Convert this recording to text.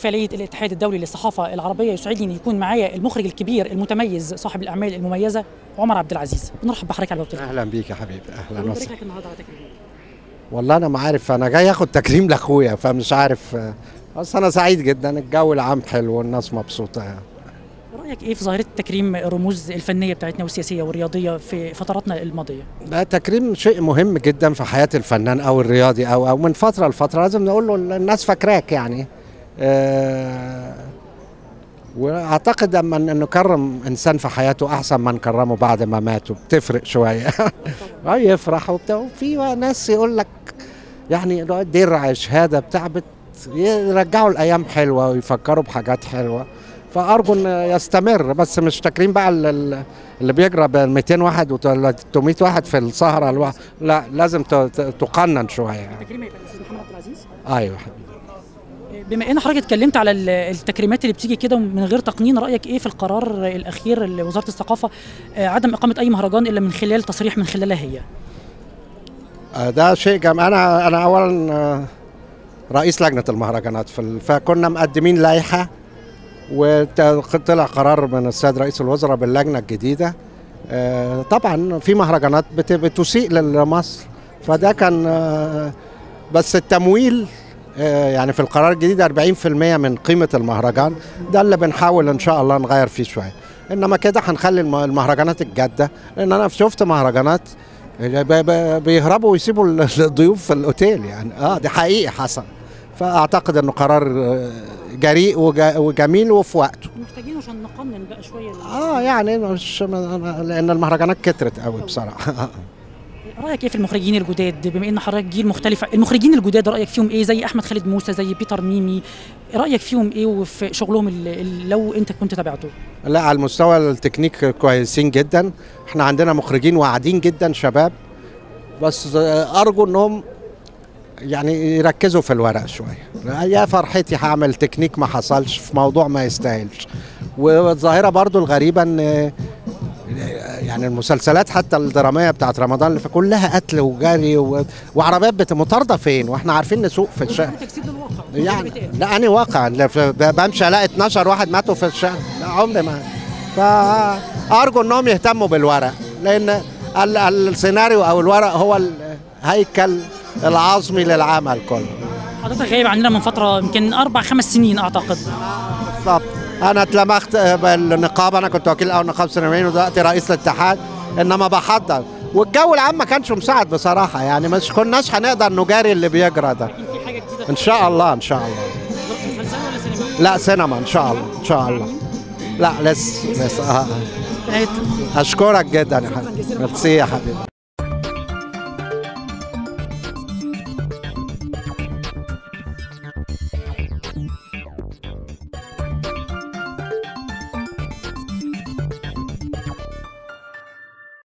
احتفاليه الاتحاد الدولي للصحافه العربيه يسعدني ان يكون معايا المخرج الكبير المتميز صاحب الاعمال المميزه عمر عبد العزيز بنرحب بحضرتك على بوابه اهلا بيك يا حبيبي اهلا وسهلا وسهلا لك النهارده على تكريم والله انا ما عارف انا جاي اخد تكريم لاخويا فمش عارف آه، بس انا سعيد جدا الجو العام حلو والناس مبسوطه يعني. رايك ايه في ظاهره تكريم الرموز الفنيه بتاعتنا والسياسيه والرياضيه في فتراتنا الماضيه ده تكريم شيء مهم جدا في حياه الفنان او الرياضي او او من فتره لفتره لازم نقول له الناس فاكراك يعني آه، واعتقد اما إن نكرم انسان في حياته احسن ما نكرمه بعد ما ماتوا بتفرق شويه اه يفرح وبتاع وفي ناس يقول لك يعني لو درع شهاده بتاع بت يرجعوا الايام حلوه ويفكروا بحاجات حلوه فارجو ان يستمر بس مش تكريم بقى ال- ال- اللي بيجرى ب 200 واحد و 300 واحد في السهره الواحد لا لازم ت- ت- تقنن شويه يعني. التكريم هيبقى الاستاذ محمد عبد العزيز ايوه حبيبي بما ان حضرتك اتكلمت على ال- التكريمات اللي بتيجي كده من غير تقنين رايك ايه في القرار الاخير لوزاره الثقافه آه، عدم اقامه اي مهرجان الا من خلال تصريح من خلالها هي آه، ده شيء جم انا انا اولا آه، رئيس لجنه المهرجانات في ال- فكنا مقدمين لائحه وطلع قرار من السيد رئيس الوزراء باللجنه الجديده آه، طبعا في مهرجانات بت- بتسيء لمصر فده كان آه، بس التمويل آه، يعني في القرار الجديد 40% من قيمه المهرجان ده اللي بنحاول ان شاء الله نغير فيه شويه انما كده هنخلي الم- المهرجانات الجاده لان انا شفت مهرجانات ب- ب- بيهربوا ويسيبوا ال- الضيوف في الاوتيل يعني اه ده حقيقي حصل فاعتقد انه قرار آه، جريء وج- وجميل وفي وقته محتاجين عشان نقنن بقى شويه اه يعني مش لان المهرجانات كترت قوي بصراحه رايك ايه في المخرجين الجداد بما ان حضرتك جيل مختلف المخرجين الجداد رايك فيهم ايه زي احمد خالد موسى زي بيتر ميمي رايك فيهم ايه وفي شغلهم اللي اللي لو انت كنت تابعته لا على المستوى التكنيك كويسين جدا احنا عندنا مخرجين واعدين جدا شباب بس آه، ارجو انهم يعني يركزوا في الورق شويه يا فرحتي هعمل تكنيك ما حصلش في موضوع ما يستاهلش والظاهره برضو الغريبه ان آه، يعني المسلسلات حتى الدراميه بتاعت رمضان اللي كلها قتل وجري و... وعربيات بت- مطارده فين واحنا عارفين نسوق في الشارع تجسيد للواقع يعني لا أنا واقع لا، ف- ب- بمشي الاقي 12 واحد ماتوا في الشارع لا عمري ما فارجو انهم يهتموا بالورق لان ال- السيناريو او الورق هو الهيكل العظمي للعمل كله حضرتك غايب عننا من فتره يمكن اربع خمس سنين اعتقد بالظبط انا اتلمخت بالنقابه انا كنت وكيل اول نقابه سينمائيين ودلوقتي رئيس الاتحاد انما بحضر والجو العام ما كانش مساعد بصراحه يعني مش كناش هنقدر نجاري اللي بيجرى ده في حاجه جديده ان شاء الله ان شاء الله مسلسل ولا سينما لا سينما ان شاء الله ان شاء الله لا لسه لسه آه. آه. اشكرك جدا يا حبيبي ميرسي يا حبيبي